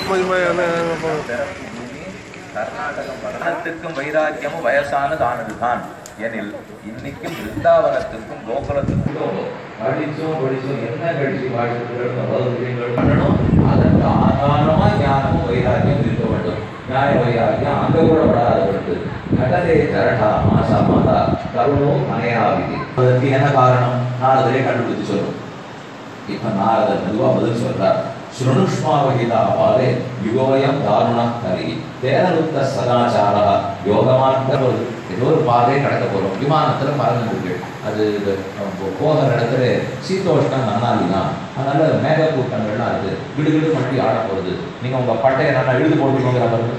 கர்நாடகம் வரணத்துக்கும் வைராக்கியமும் வயசானதானதுதான் எனில் இன்னைக்கும் பிருந்தாவனத்துக்கும் கோகுலத்துக்கும் படிச்சும் படிச்சும் என்ன கழிச்சு வாழ்த்துக்கள் விஷயங்கள் பண்ணணும் அதற்கு ஆதாரமா ஞானமும் வைராக்கியம் இருக்க வேண்டும் நியாய வைராக்கியம் அங்க கூட வராதவருக்கு கடலே தரடா மாசா மாதா கருணோ மனையாவிதி அதற்கு என்ன காரணம் நாரதரே கண்டுபிடிச்சு சொல்லும் இப்ப நாரதர் மெதுவா பதில் சொல்றார் ஸ்ருணுஷ்மாவகிதா பாலே யுகோயம் தாருணா கரி தேனருத்த சதாச்சாரா யோகமான ஒரு ஏதோ ஒரு பாதையை கடக்க போறோம் விமானத்துல பறந்துருக்கு அது இது, போ- போகிற இடத்துல சீதோஷ்ணம் நன்னாலிதான் அதனால மேகக்கூட்டங்கள்லாம் இருக்கு கிடுகிடு பண்ணி ஆட போறது நீங்க உங்க பட்டையை நல்லா இழுது போட்டுக்கோங்கிற பாருங்க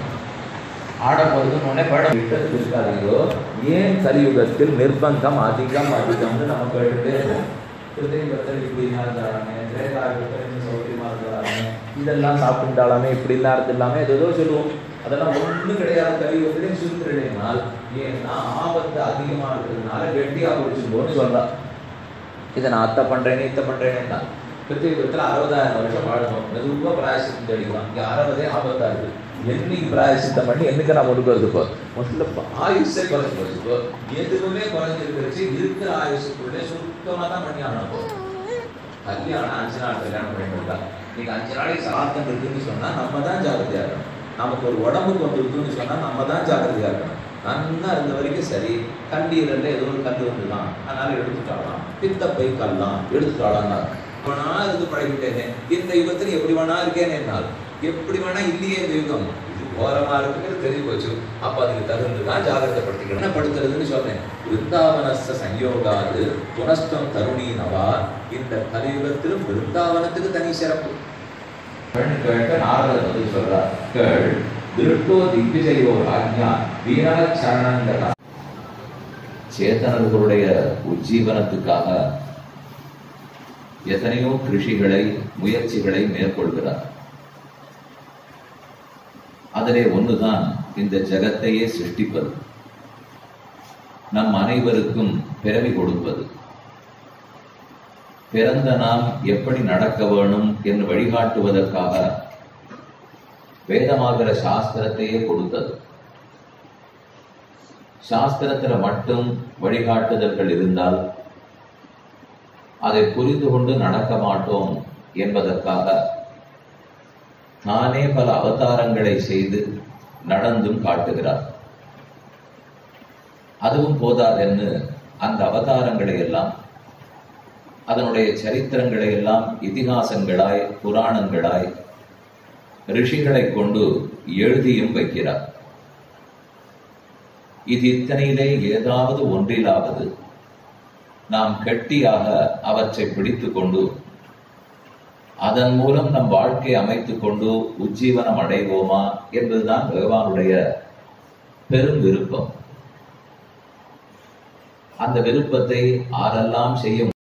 ஆட போறதுன்னு உடனே படம் விட்டது இருக்காதீங்களோ ஏன் கலியுகத்தில் நிர்பந்தம் அதிகம் அதிகம்னு நம்ம கேட்டுட்டே இருக்கோம் கிருதயுகத்தில் இப்படிலாம் இருந்தாலாமே திரேதாயுகத்தில் இன்னும் சௌகரியமா இருந்தாலாமே இதெல்லாம் சாப்பிட்டாலாமே இப்படிலாம் இருந்துடலாமே ஏதோ ஏதோ சொல்லுவோம் அதெல்லாம் ஒண்ணும் கிடையாது கலியுகத்திலே சுருத்தினால் ஏன்னா ஆபத்து அதிகமா இருக்கிறதுனால கெட்டியா குடிச்சுக்கோன்னு சொல்றா இதை நான் அத்தை பண்றேனே இத்தை பண்றேனேன்னா கிருத்தியுகத்தில் அறுபதாயிரம் வருஷம் வாழணும் மெதுவாக பிராயசித்தம் தெளிக்கலாம் இங்கே அறுபதே ஆபத்தா இருக்கு என்னைக்கு பிராயசித்தம் பண்ணி என்னைக்கு நான் கொடுக்கறது இப்போ முதல்ல ஆயுஷே குறைஞ்சு போச்சு இப்போ எதுவுமே குறைஞ்சிருக்கிறச்சு இருக்கிற ஆயுஷுக்குள்ளே சுத்தமாக தான் பண்ணி ஆகணும் இப்போ கல்யாணம் அஞ்சு நாள் கல்யாணம் பண்ணிவிட்டாங்க நீங்க அஞ்சு நாளைக்கு சாத்தம் இருக்குன்னு சொன்னா நம்ம தான் ஜாக்கிரதையா இருக்கணும் நமக்கு ஒரு உடம்புக்கு வந்து இருக்குன்னு சொன்னா நம்ம தான் ஜாக்கிரதையா இருக்கணும் நன்னா இருந்த வரைக்கும் சரி கல்லீரல்ல ஏதோ ஒரு கல் வந்துதான் அதனால எடுத்துட்டாலாம் பித்தப்பை கல்லாம் எடுத்துட்டாலாம் வேணா இருந்து பழகிட்டேனே இந்த யுகத்துல எப்படி வேணா இருக்கேனே என்னால் எப்படி வேணா இல்லையே இந்த யுகம் இது ஓரமா இருக்குங்கிறது தெரிஞ்சு போச்சு அப்ப அதுக்கு தகுந்து தான் ஜாகிரதைப்படுத்திக்கணும் என்ன படுத்துறதுன்னு சொன்னேன் விருந்தாவனஸ்த சயோகாது புனஸ்தம் தருணி நவா இந்த கலியுகத்திலும் விருந்தாவனத்துக்கு தனி சிறப்பு கேட்ட நாரதர் பதில் சொல்றார் கேள் திருட்டோ திக்விஜயோ ராஜ்யா வீரா சரணங்கதா சேத்தனர்களுடைய உஜ்ஜீவனத்துக்காக எத்தனையோ கிருஷிகளை முயற்சிகளை மேற்கொள்கிறார் அதிலே ஒன்றுதான் இந்த ஜகத்தையே சிருஷ்டிப்பது நம் அனைவருக்கும் பிறவி கொடுப்பது பிறந்த நாம் எப்படி நடக்க வேணும் என்று வழிகாட்டுவதற்காக வேதமாகிற சாஸ்திரத்தையே கொடுத்தது சாஸ்திரத்துல மட்டும் வழிகாட்டுதல்கள் இருந்தால் அதை புரிந்து கொண்டு நடக்க மாட்டோம் என்பதற்காக நானே பல அவதாரங்களை செய்து நடந்தும் காட்டுகிறார் அதுவும் போதாதென்னு அந்த அவதாரங்களை எல்லாம் அதனுடைய சரித்திரங்களை எல்லாம் இதிகாசங்களாய் புராணங்களாய் ரிஷிகளை கொண்டு எழுதியும் வைக்கிறார் இது இத்தனையிலே ஏதாவது ஒன்றிலாவது நாம் கெட்டியாக அவற்றை பிடித்துக் கொண்டு அதன் மூலம் நம் வாழ்க்கை அமைத்துக் கொண்டு உஜ்ஜீவனம் அடைவோமா என்பதுதான் பகவானுடைய பெரும் விருப்பம் அந்த விருப்பத்தை ஆரெல்லாம் செய்ய